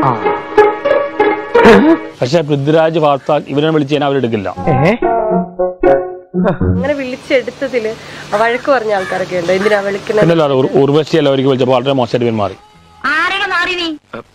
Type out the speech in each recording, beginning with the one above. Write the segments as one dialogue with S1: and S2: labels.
S1: പക്ഷെ പൃഥ്വിരാജ് വാർത്ത ഇവരെ വിളിച്ച് കഴിഞ്ഞാൽ അവരെടുക്കില്ല
S2: അങ്ങനെ വിളിച്ചെടുത്തതില് വഴക്ക് പറഞ്ഞ ആൾക്കാരൊക്കെ ഉണ്ട് എന്തിനാ വിളിക്കുന്നത്
S1: പിന്നല്ല ഉർ- ഉർവശി എല്ലാവർക്ക് വിളിച്ചപ്പോൾ വളരെ മോശമായിട്ട് പെരുമാറി
S3: ആരാണ് നാറി നീ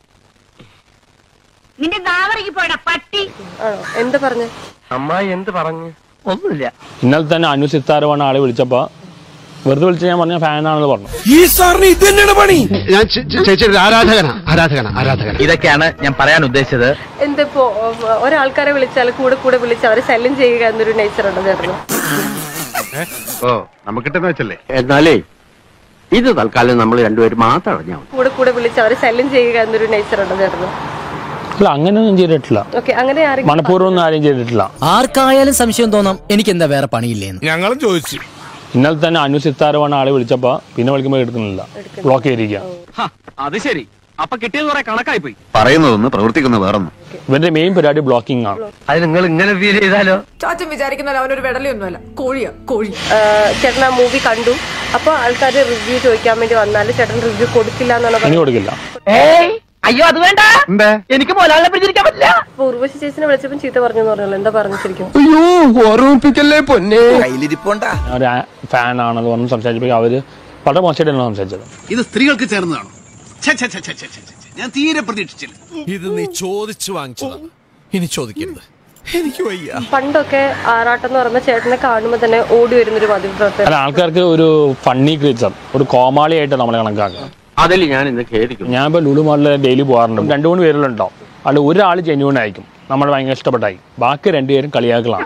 S3: നിന്റെ നാവറിക്ക് പോയടാ പട്ടി
S2: ആണോ എന്താ പറഞ്ഞ
S4: അമ്മായി എന്ത് പറഞ്ഞു ഒന്നുമില്ല
S1: ഇന്നലെ തന്നെ അനു സിത്താരമാണ് ആളെ വിളിച്ചപ്പോൾ വെറുതെ വിളിച്ച് ഞാൻ പറഞ്ഞ ഫാനാണെന്ന് പറഞ്ഞു
S5: ഈ സാറിന് ഇത് തന്നെയാണ് പണി
S6: ഞാൻ ചേച്ചിയുടെ ആരാധകനാ ആരാധകനാ ആരാധകനാ
S4: ഇതൊക്കെയാണ് ഞാൻ പറയാൻ ഉദ്ദേശിച്ചത്
S2: എന്തിപ്പോ ഏഹ്, ഒരാൾക്കാരെ വിളിച്ചാൽ കൂടെ കൂടെ വിളിച്ച് അവരെ ശല്യം ചെയ്യുക എന്നൊരു നേച്ചർ ഉണ്ട് ചേട്ടന്
S6: ഓ നമുക്കിട്ടെന്ന് വെച്ചല്ലേ
S7: എന്നാലേ ഇത് തൽക്കാലം നമ്മൾ രണ്ടുപേരും മാത്രം അറിഞ്ഞാൽ മതി
S2: കൂടെ കൂടെ വിളിച്ച് അവരെ ശല്യം ചെയ്യുക എന്നൊരു നേച്ചർ ഉണ്ട് ചേട്ടന്
S1: അല്ല അങ്ങനെയൊന്നും ചെയ്തിട്ടില്ല
S2: ഓക്കെ അങ്ങനെ ആരെങ്കിലും
S1: മനഃപൂർവ്വം ഒന്നും ആരും ചെയ്തിട്ടില്ല
S8: ആർക്കായാലും സംശയം തോന്നാം എനിക്ക് എന്താ വേറെ പണിയില്ലേന്ന്
S5: ഞങ്ങളും ചോദിച്ചു
S1: ഇന്നലെ തന്നെ അനു സിത്താരമാണ് ആളെ വിളിച്ചപ്പോൾ പിന്നെ വിളിക്കുമ്പോൾ എടുക്കുന്നില്ല ബ്ലോക്ക് ചെയ്തിരിക്കുക
S4: അത് ശരി അപ്പൊ കിട്ടിയത് കുറെ കണക്കായി പോയി
S6: പറയുന്നതൊന്ന് പ്രവർത്തിക്കുന്ന വേറൊന്ന്
S1: ഇവരുടെ മെയിൻ പരിപാടി ബ്ലോക്കിംഗ് ആണ്
S4: അത് നിങ്ങൾ ഇങ്ങനെ ഫീൽ ചെയ്താലോ
S9: ചാച്ചൻ വിചാരിക്കുന്ന അവനൊരു വെടലൊന്നുമല്ല കോഴിയാ കോഴി
S2: ഏഹ്, ചേട്ടൻ ആ മൂവി കണ്ടു അപ്പൊ ആൾക്കാർ റിവ്യൂ ചോദിക്കാൻ വേണ്ടി വന്നാല് ചേട്ടൻ റിവ്യൂ കൊടുക്കില്ല എന്നാണ്
S1: ഇനി
S2: പറഞ്ഞത്
S1: കൊടുക്കില്ല
S4: അയ്യോ അത് വേണ്ട എനിക്ക് മോലാളിനെ പിടിച്ചിരിക്കാൻ പറ്റില്ല
S2: അപ്പൊ ഉർവശി ചേച്ചിനെ വിളിച്ചപ്പോൾ ചീത്ത പറഞ്ഞു എന്ന് പറഞ്ഞല്ലോ എന്താ പറഞ്ഞു ശരിക്കും
S5: അയ്യോ ഓർമ്മിപ്പിക്കല്ലേ പൊന്നെ
S1: ഞാൻ ഒരു ഫാൻ ആണെന്ന് പറഞ്ഞ് സംസാരിച്ചപ്പോൾ അവര് വളരെ മോശമായിട്ടാണ് സംസാരിച്ചത്
S6: ഇത് സ്ത്രീകൾക്ക് ചേർന്നതാണോ ഛെ, ഛെ, ഛെ, ഛെ, ഛെ, ഛെ, ഛെ. ഞാൻ തീരെ പ്രതീക്ഷിച്ചില്ല
S5: ഇത് നീ ചോദിച്ചു വാങ്ങിച്ചതാണ് ഇനി ചോദിക്കരുത് എനിക്ക് വയ്യ
S2: പണ്ടൊക്കെ ആറാട്ടം എന്ന് പറയുമ്പോൾ ചേട്ടനെ കാണുമ്പോൾ തന്നെ ഓടി വരുന്നൊരു മാധ്യമപ്രവർത്തകൻ
S1: അല്ല ആൾക്കാർക്ക് ഒരു ഫണ്ണി ക്രീച്ചർ ഒരു കോമാളിയായിട്ട് നമ്മളെ കണക്കാക്കുക
S7: അതിൽ ഞാൻ ഇന്ന് ഖേദിക്കുന്നു
S1: ഞാൻ ഇപ്പോൾ ലുലു മാളിൽ ഡെയിലി പോകാറുണ്ട് രണ്ട് മൂന്ന് പേരിലുണ്ടാവും അതിൽ ഒരാൾ ജെന്യൂൺ ആയിരിക്കും നമ്മൾ ഭയങ്കര ഇഷ്ടപ്പെട്ടായി ബാക്കി രണ്ടുപേരും കളിയാക്കളാണ്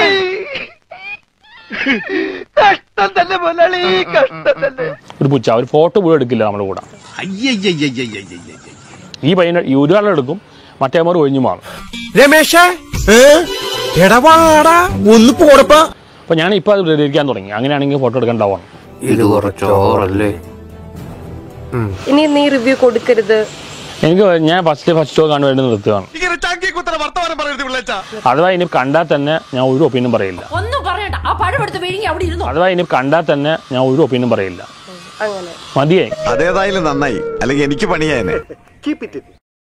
S4: കഷ്ടം തന്നെ മോലാളി കഷ്ടം തന്നെ
S1: ഒരു പുച്ച ഒരു ഫോട്ടോ പോലും എടുക്കില്ല നമ്മുടെ കൂടെ
S6: അയ്യയ്യയ്യയ്യയ്യയ്യയ്യയ്യ.
S1: ഈ പയ്യനെ ഈ ഒരാളെടുക്കും മറ്റേമാർ ഒഴിഞ്ഞു മാറും
S5: രമേശ എടവാടാ ഒന്ന് പോടപ്പാ
S1: അപ്പോൾ ഞാൻ ഇപ്പോൾ അത് പ്രതികരിക്കാൻ തുടങ്ങി അങ്ങനെയാണെങ്കിൽ ഫോട്ടോ എടുക്കണ്ടാവാണ്
S7: ഇത് കുറച്ചോറല്ലേ
S2: ഇനി നീ റിവ്യൂ കൊടുക്കരുത്
S1: എനിക്ക് ഞാൻ ഫസ്റ്റ് ഫസ്റ്റ് ഷോ കാണാൻ വേണ്ടി നിർത്തുകയാണ്
S5: ഇങ്ങനെ ചാക്കി കുത്തറ വർത്തമാനം പറയരുത് പിള്ളേച്ചാ
S1: അഥവാ ഇനി കണ്ടാൽ തന്നെ ഞാൻ ഒരു ഒപ്പീനിയും പറയില്ല
S9: ഒന്നും പറയണ്ട ആ പഴമെടുത്ത് വിഴുങ്ങി അവിടെ ഇരുന്നു
S1: അഥവാ ഇനി കണ്ടാൽ തന്നെ ഞാൻ ഒരു ഒപ്പീനിയും പറയില്ല
S2: അങ്ങനെ
S1: മതിയേ
S10: അതേതായാലും നന്നായി അല്ലെങ്കിൽ എനിക്ക് പണിയായനെ